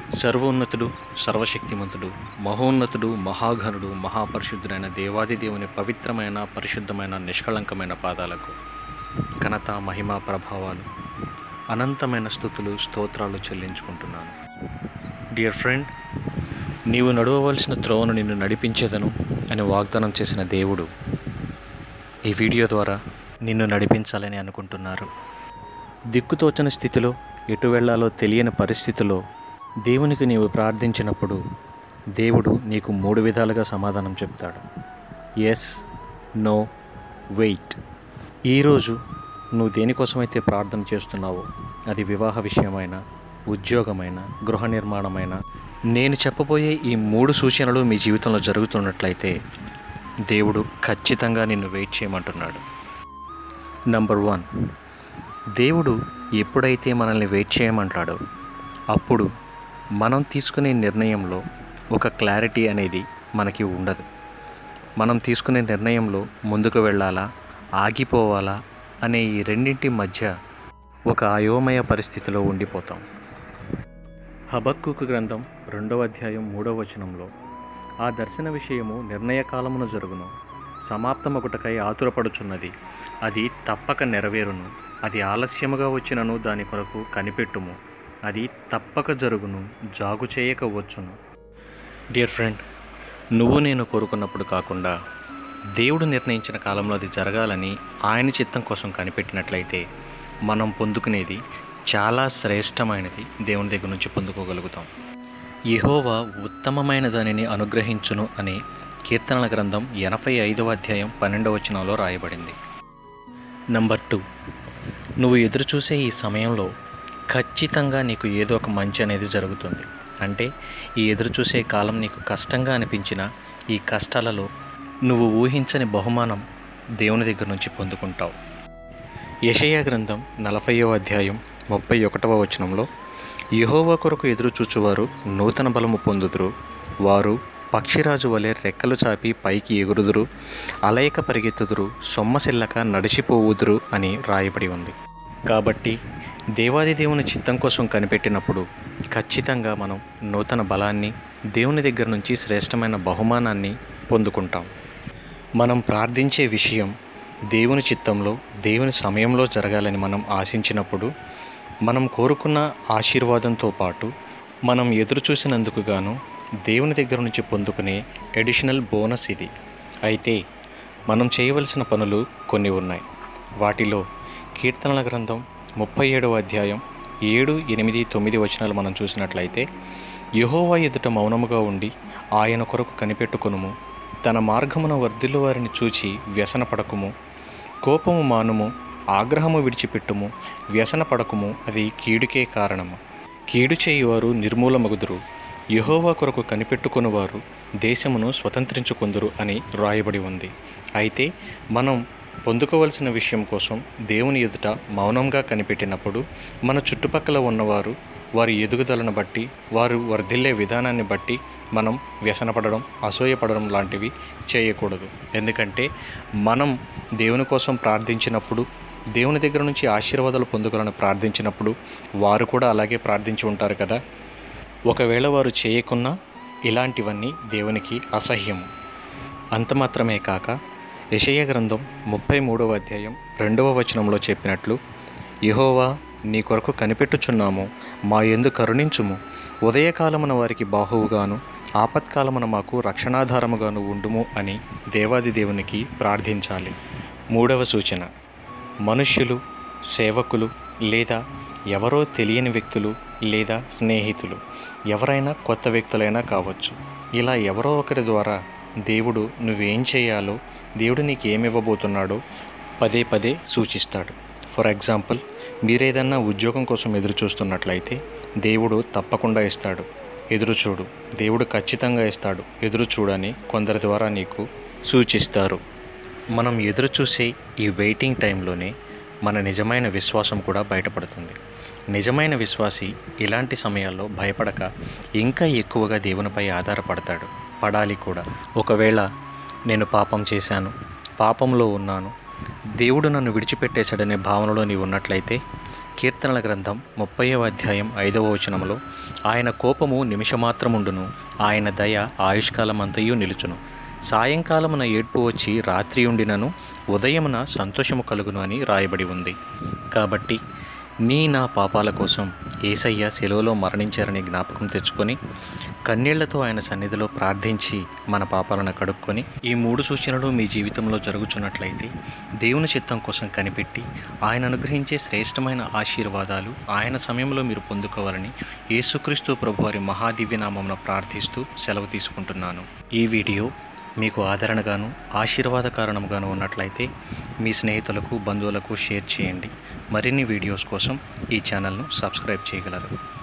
సర్వోన్నతుడు సర్వశక్తిమంతుడు మహోన్నతుడు మహాఘనుడు మహాపరిశుద్ధుడైన దేవాది దేవుని పవిత్రమైన పరిశుద్ధమైన నిష్కళంకమైన పాదాలకు ఘనత మహిమ ప్రభావాలు అనంతమైన స్థుతులు స్తోత్రాలు చెల్లించుకుంటున్నాను డియర్ ఫ్రెండ్ నీవు నడవవలసిన త్రోవను నిన్ను నడిపించేదను అని వాగ్దానం చేసిన దేవుడు ఈ వీడియో ద్వారా నిన్ను నడిపించాలని అనుకుంటున్నారు దిక్కుతోచని స్థితిలో ఎటు వెళ్ళాలో తెలియని పరిస్థితిలో దేవునికి నీవు ప్రార్థించినప్పుడు దేవుడు నీకు మూడు విధాలుగా సమాధానం చెప్తాడు ఎస్ నో వెయిట్ ఈరోజు నువ్వు దేనికోసమైతే ప్రార్థన చేస్తున్నావో అది వివాహ విషయమైన ఉద్యోగమైన గృహ నిర్మాణమైన నేను చెప్పబోయే ఈ మూడు సూచనలు మీ జీవితంలో జరుగుతున్నట్లయితే దేవుడు ఖచ్చితంగా నిన్ను వెయిట్ చేయమంటున్నాడు నంబర్ వన్ దేవుడు ఎప్పుడైతే మనల్ని వెయిట్ చేయమంటాడో అప్పుడు మనం తీసుకునే నిర్ణయంలో ఒక క్లారిటీ అనేది మనకి ఉండదు మనం తీసుకునే నిర్ణయంలో ముందుకు వెళ్ళాలా ఆగిపోవాలా అనే ఈ రెండింటి మధ్య ఒక అయోమయ పరిస్థితిలో ఉండిపోతాం హబక్కుకు గ్రంథం రెండవ అధ్యాయం మూడవ వచనంలో ఆ దర్శన విషయము నిర్ణయకాలమున జరుగును సమాప్తమొకటకై ఆతురపడుచున్నది అది తప్పక నెరవేరును అది ఆలస్యముగా వచ్చినను దాని కొరకు కనిపెట్టుము అది తప్పక జరుగును జాగు చేయక వచ్చును డియర్ ఫ్రెండ్ నువ్వు నేను కోరుకున్నప్పుడు కాకుండా దేవుడు నిర్ణయించిన కాలంలో అది జరగాలని ఆయన చిత్తం కోసం కనిపెట్టినట్లయితే మనం పొందుకునేది చాలా శ్రేష్టమైనది దేవుని దగ్గర నుంచి పొందుకోగలుగుతాం యెహోవా ఉత్తమమైన దానిని అనుగ్రహించును అని కీర్తనల గ్రంథం ఎనభై ఐదవ అధ్యాయం పన్నెండవ వచనంలో రాయబడింది నంబర్ టూ నువ్వు ఎదురు చూసే ఈ సమయంలో ఖచ్చితంగా నీకు ఏదో ఒక మంచి అనేది జరుగుతుంది అంటే ఈ ఎదురు చూసే కాలం నీకు కష్టంగా అనిపించిన ఈ కష్టాలలో నువ్వు ఊహించని బహుమానం దేవుని దగ్గర నుంచి పొందుకుంటావు యషయా గ్రంథం నలభైవ అధ్యాయం ముప్పై ఒకటవ వచనంలో యెహోవా కొరకు ఎదురు చూచువారు నూతన బలము పొందుదురు వారు పక్షిరాజు వలె రెక్కలు చాపి పైకి ఎగురుదురు అలయక పరిగెత్తుదురు సొమ్మసిల్లక నడిచిపోవుదురు అని రాయబడి ఉంది కాబట్టి దేవాది దేవుని చిత్తం కోసం కనిపెట్టినప్పుడు ఖచ్చితంగా మనం నూతన బలాన్ని దేవుని దగ్గర నుంచి శ్రేష్టమైన బహుమానాన్ని పొందుకుంటాం మనం ప్రార్థించే విషయం దేవుని చిత్తంలో దేవుని సమయంలో జరగాలని మనం ఆశించినప్పుడు మనం కోరుకున్న ఆశీర్వాదంతో పాటు మనం ఎదురు చూసినందుకు గాను దేవుని దగ్గర నుంచి పొందుకునే అడిషనల్ బోనస్ ఇది అయితే మనం చేయవలసిన పనులు కొన్ని ఉన్నాయి వాటిలో కీర్తనల గ్రంథం ముప్పై ఏడవ అధ్యాయం ఏడు ఎనిమిది తొమ్మిది వచనాలు మనం చూసినట్లయితే యహోవా ఎదుట మౌనముగా ఉండి ఆయన కొరకు కనిపెట్టుకొనుము తన మార్గమున వర్ధిల్లు వారిని చూచి వ్యసనపడకుము కోపము మానుము ఆగ్రహము విడిచిపెట్టుము వ్యసన పడకుము అది కీడుకే కారణము కీడు చేయువారు నిర్మూలమగుదురు యహోవా కొరకు కనిపెట్టుకునివారు దేశమును స్వతంత్రించుకుందురు అని రాయబడి ఉంది అయితే మనం పొందుకోవలసిన విషయం కోసం దేవుని ఎదుట మౌనంగా కనిపెట్టినప్పుడు మన చుట్టుపక్కల ఉన్నవారు వారి ఎదుగుదలను బట్టి వారు వర్ధిల్లే విధానాన్ని బట్టి మనం వ్యసనపడడం అసూయపడడం లాంటివి చేయకూడదు ఎందుకంటే మనం దేవుని కోసం ప్రార్థించినప్పుడు దేవుని దగ్గర నుంచి ఆశీర్వాదాలు పొందుకోవాలని ప్రార్థించినప్పుడు వారు కూడా అలాగే ప్రార్థించి ఉంటారు కదా ఒకవేళ వారు చేయకున్నా ఇలాంటివన్నీ దేవునికి అసహ్యము అంత మాత్రమే కాక యషయ గ్రంథం ముప్పై మూడవ అధ్యాయం రెండవ వచనంలో చెప్పినట్లు యహోవా నీ కొరకు కనిపెట్టుచున్నాము మా ఎందు కరుణించుము ఉదయకాలమున వారికి బాహువుగాను ఆపత్కాలమున మాకు రక్షణాధారముగాను ఉండుము అని దేవాది దేవునికి ప్రార్థించాలి మూడవ సూచన మనుష్యులు సేవకులు లేదా ఎవరో తెలియని వ్యక్తులు లేదా స్నేహితులు ఎవరైనా కొత్త వ్యక్తులైనా కావచ్చు ఇలా ఎవరో ఒకరి ద్వారా దేవుడు నువ్వేం చేయాలో దేవుడు నీకు ఏమి ఇవ్వబోతున్నాడో పదే పదే సూచిస్తాడు ఫర్ ఎగ్జాంపుల్ మీరేదన్నా ఉద్యోగం కోసం ఎదురు చూస్తున్నట్లయితే దేవుడు తప్పకుండా ఇస్తాడు ఎదురు చూడు దేవుడు ఖచ్చితంగా ఇస్తాడు ఎదురు చూడని కొందరి ద్వారా నీకు సూచిస్తారు మనం ఎదురు చూసే ఈ వెయిటింగ్ టైంలోనే మన నిజమైన విశ్వాసం కూడా బయటపడుతుంది నిజమైన విశ్వాసి ఇలాంటి సమయాల్లో భయపడక ఇంకా ఎక్కువగా దేవునిపై ఆధారపడతాడు పడాలి కూడా ఒకవేళ నేను పాపం చేశాను పాపంలో ఉన్నాను దేవుడు నన్ను విడిచిపెట్టేశాడనే భావనలో నీవు ఉన్నట్లయితే కీర్తనల గ్రంథం ముప్పైవ అధ్యాయం ఐదవ వచనములో ఆయన కోపము నిమిషమాత్రముండును ఆయన దయ ఆయుష్కాలమంతయు నిలుచును సాయంకాలమున ఏడ్పు వచ్చి రాత్రి ఉండినను ఉదయమున సంతోషము కలుగును అని రాయబడి ఉంది కాబట్టి నీ నా పాపాల కోసం ఏసయ్య సెలవులో మరణించారని జ్ఞాపకం తెచ్చుకొని కన్నీళ్లతో ఆయన సన్నిధిలో ప్రార్థించి మన పాపాలను కడుక్కొని ఈ మూడు సూచనలు మీ జీవితంలో జరుగుతున్నట్లయితే దేవుని చిత్తం కోసం కనిపెట్టి ఆయన అనుగ్రహించే శ్రేష్టమైన ఆశీర్వాదాలు ఆయన సమయంలో మీరు పొందుకోవాలని యేసుక్రీస్తు ప్రభువారి మహాదివ్యనామంలో ప్రార్థిస్తూ సెలవు తీసుకుంటున్నాను ఈ వీడియో మీకు ఆదరణగాను ఆశీర్వాద కారణముగాను ఉన్నట్లయితే మీ స్నేహితులకు బంధువులకు షేర్ చేయండి మరిన్ని వీడియోస్ కోసం ఈ ఛానల్ను సబ్స్క్రైబ్ చేయగలరు